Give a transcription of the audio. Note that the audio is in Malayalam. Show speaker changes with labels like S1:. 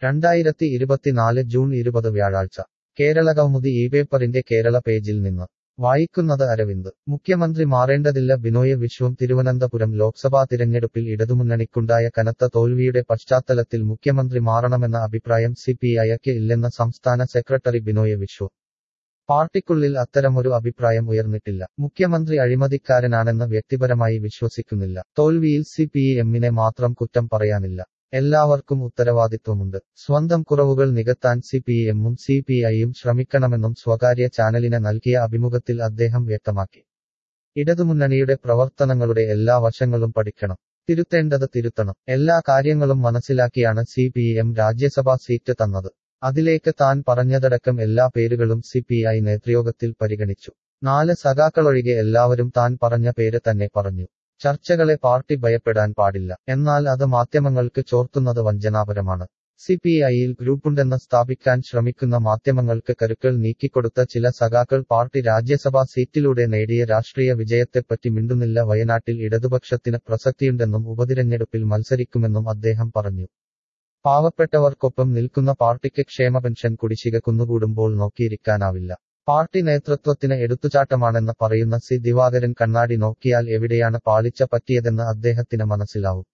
S1: രണ്ടായിരത്തി ഇരുപത്തിനാല് ജൂൺ ഇരുപത് വ്യാഴാഴ്ച കേരള കൗമുദി ഈ പേപ്പറിന്റെ കേരള പേജിൽ നിന്ന് വായിക്കുന്നത് അരവിന്ദ് മുഖ്യമന്ത്രി മാറേണ്ടതില്ല ബിനോയ് വിശ്വം തിരുവനന്തപുരം ലോക്സഭാ തിരഞ്ഞെടുപ്പിൽ ഇടതുമുന്നണിക്കുണ്ടായ കനത്ത തോൽവിയുടെ പശ്ചാത്തലത്തിൽ മുഖ്യമന്ത്രി മാറണമെന്ന അഭിപ്രായം സി പി ഐക്ക് ഇല്ലെന്ന് സംസ്ഥാന സെക്രട്ടറി ബിനോയ് വിശ്വം പാർട്ടിക്കുള്ളിൽ അത്തരമൊരു അഭിപ്രായം ഉയർന്നിട്ടില്ല മുഖ്യമന്ത്രി അഴിമതിക്കാരനാണെന്ന് വ്യക്തിപരമായി വിശ്വസിക്കുന്നില്ല തോൽവിയിൽ സി പി എമ്മിനെ മാത്രം കുറ്റം പറയാനില്ല എല്ലാവർക്കും ഉത്തരവാദിത്വമുണ്ട് സ്വന്തം കുറവുകൾ നികത്താൻ സി പി എമ്മും സി പി ഐയും ശ്രമിക്കണമെന്നും സ്വകാര്യ ചാനലിന് നൽകിയ അഭിമുഖത്തിൽ അദ്ദേഹം വ്യക്തമാക്കി ഇടതുമുന്നണിയുടെ പ്രവർത്തനങ്ങളുടെ എല്ലാ വശങ്ങളും പഠിക്കണം തിരുത്തേണ്ടത് തിരുത്തണം എല്ലാ കാര്യങ്ങളും മനസ്സിലാക്കിയാണ് C P M Rajya Sabha seat തന്നത് അതിലേക്ക് താൻ പറഞ്ഞതടക്കം എല്ലാ പേരുകളും സി പി ഐ നേതൃയോഗത്തിൽ പരിഗണിച്ചു നാല് സഖാക്കളൊഴികെ എല്ലാവരും താൻ പറഞ്ഞ പേര് തന്നെ പറഞ്ഞു ചർച്ചകളെ പാർട്ടി ഭയപ്പെടാൻ പാടില്ല എന്നാൽ അത് മാധ്യമങ്ങൾക്ക് ചോർത്തുന്നത് വഞ്ചനാപരമാണ് സി പി ഐയിൽ ഗ്രൂപ്പുണ്ടെന്ന് സ്ഥാപിക്കാൻ ശ്രമിക്കുന്ന മാധ്യമങ്ങൾക്ക് കരുക്കൾ നീക്കിക്കൊടുത്ത ചില സഖാക്കൾ പാർട്ടി രാജ്യസഭാ സീറ്റിലൂടെ നേടിയ രാഷ്ട്രീയ വിജയത്തെപ്പറ്റി മിണ്ടുന്നില്ല വയനാട്ടിൽ ഇടതുപക്ഷത്തിന് പ്രസക്തിയുണ്ടെന്നും ഉപതിരഞ്ഞെടുപ്പിൽ മത്സരിക്കുമെന്നും അദ്ദേഹം പറഞ്ഞു പാവപ്പെട്ടവർക്കൊപ്പം നിൽക്കുന്ന പാർട്ടിക്ക് ക്ഷേമ പെൻഷൻ കുടിശ്ശിക കുന്നുകൂടുമ്പോൾ നോക്കിയിരിക്കാനാവില്ല പാർട്ടി നേതൃത്വത്തിന് എടുത്തുചാട്ടമാണെന്ന് പറയുന്ന സി ദിവാകരൻ കണ്ണാടി നോക്കിയാൽ എവിടെയാണ് പാളിച്ച പറ്റിയതെന്ന് അദ്ദേഹത്തിന് മനസ്സിലാവും